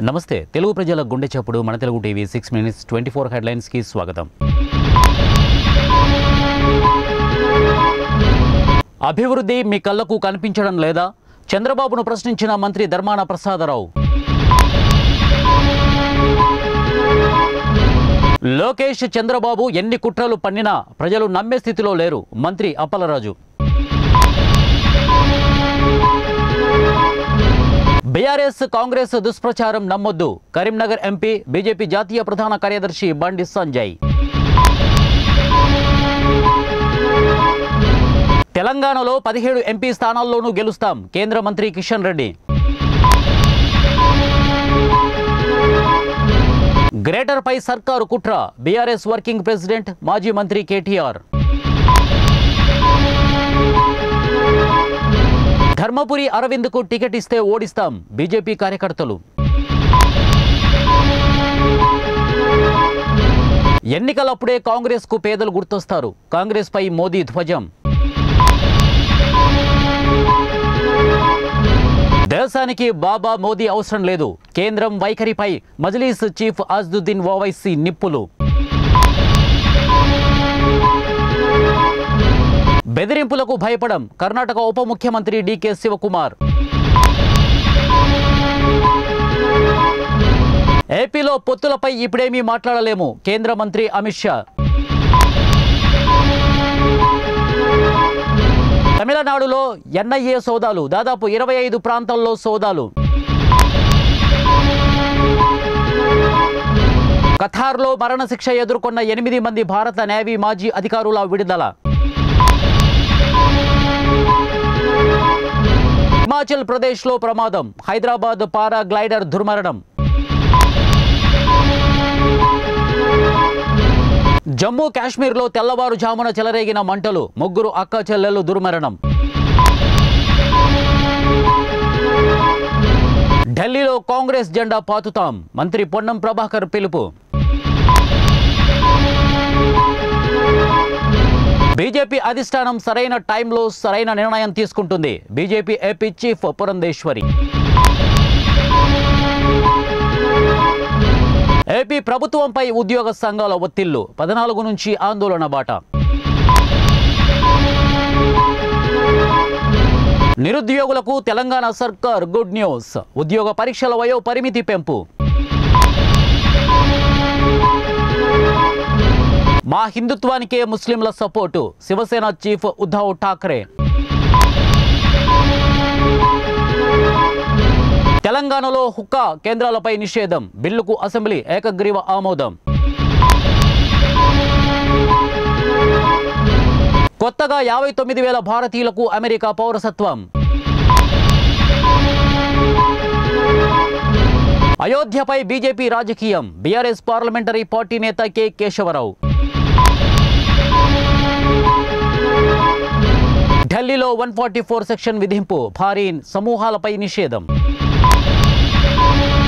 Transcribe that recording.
నమస్తే తెలుగు ప్రజల గుండె చప్పుడు మన Telugu TV six minutes twenty four హెడ్లైన్స్కి స్వాగతం అభివృద్ధి మీ కళ్ళకు కనిపించడం లేదా చంద్రబాబును ప్రశ్నించిన మంత్రి ధర్మాన ప్రసాదరావు లోకేష్ చంద్రబాబు ఎన్ని కుట్రలు పన్నినా ప్రజలు నమ్మే స్థితిలో లేరు మంత్రి అప్పలరాజు బీఆర్ఎస్ కాంగ్రెస్ దుష్ప్రచారం నమ్మొద్దు కరీంనగర్ ఎంపీ బీజేపీ జాతీయ ప్రధాన కార్యదర్శి బండి సంజయ్ తెలంగాణలో పదిహేడు ఎంపీ స్థానాల్లోనూ గెలుస్తాం కేంద్ర మంత్రి కిషన్ రెడ్డి గ్రేటర్ పై సర్కారు కుట్ర బీఆర్ఎస్ వర్కింగ్ ప్రెసిడెంట్ మాజీ మంత్రి కేటీఆర్ ధర్మపురి అరవింద్కు టికెట్ ఇస్తే ఓడిస్తాం బీజేపీ కార్యకర్తలు ఎన్నికలప్పుడే కాంగ్రెస్కు పేదలు గుర్తొస్తారు కాంగ్రెస్ పై మోదీ ధ్వజం దేశానికి బాబా మోదీ అవసరం లేదు కేంద్రం వైఖరిపై మజ్లీస్ చీఫ్ అజ్దుద్దీన్ ఓవైసీ నిప్పులు బెదిరింపులకు భయపడం కర్ణాటక ఉప ముఖ్యమంత్రి డీకే శివకుమార్ ఏపీలో పొత్తులపై ఇప్పుడేమీ మాట్లాడలేము కేంద్ర మంత్రి అమిత్ షా తమిళనాడులో ఎన్ఐఏ సోదాలు దాదాపు ఇరవై ఐదు ప్రాంతాల్లో సోదాలు కథార్లో మరణశిక్ష ఎదుర్కొన్న ఎనిమిది మంది భారత నేవీ మాజీ అధికారుల విడుదల హిమాచల్ ప్రదేశ్లో ప్రమాదం హైదరాబాద్ పారాగ్లైడర్ దుర్మరణం జమ్మూ కాశ్మీర్లో తెల్లవారుజామున చెలరేగిన మంటలు ముగ్గురు అక్క చెల్లెలు దుర్మరణం ఢిల్లీలో కాంగ్రెస్ జెండా పాతుతాం మంత్రి పొన్నం ప్రభాకర్ పిలుపు బీజేపీ అధిష్టానం సరైన టైంలో సరైన నిర్ణయం తీసుకుంటుంది BJP AP chief Purandeswari AP ప్రభుత్వంపై ఉద్యోగ సంఘాల ఒత్తిళ్లు పద్నాలుగు నుంచి ఆందోళన బాట నిరుద్యోగులకు తెలంగాణ సర్కార్ గుడ్ న్యూస్ ఉద్యోగ పరీక్షల వయో పరిమితి పెంపు మా హిందుత్వానికే ముస్లింల సపోర్టు శివసేన చీఫ్ ఉద్ధవ్ ఠాక్రే తెలంగాణలో హుక్కా కేంద్రాలపై నిషేధం బిల్లుకు అసెంబ్లీ ఏకగ్రీవ ఆమోదం కొత్తగా యాభై తొమ్మిది వేల భారతీయులకు అమెరికా పౌరసత్వం అయోధ్యపై బీజేపీ రాజకీయం బీఆర్ఎస్ పార్లమెంటరీ పార్టీ నేత కె కేశవరావు ఢిల్లీలో వన్ ఫార్టీ ఫోర్ సెక్షన్ విధింపు భారీ సమూహాలపై నిషేధం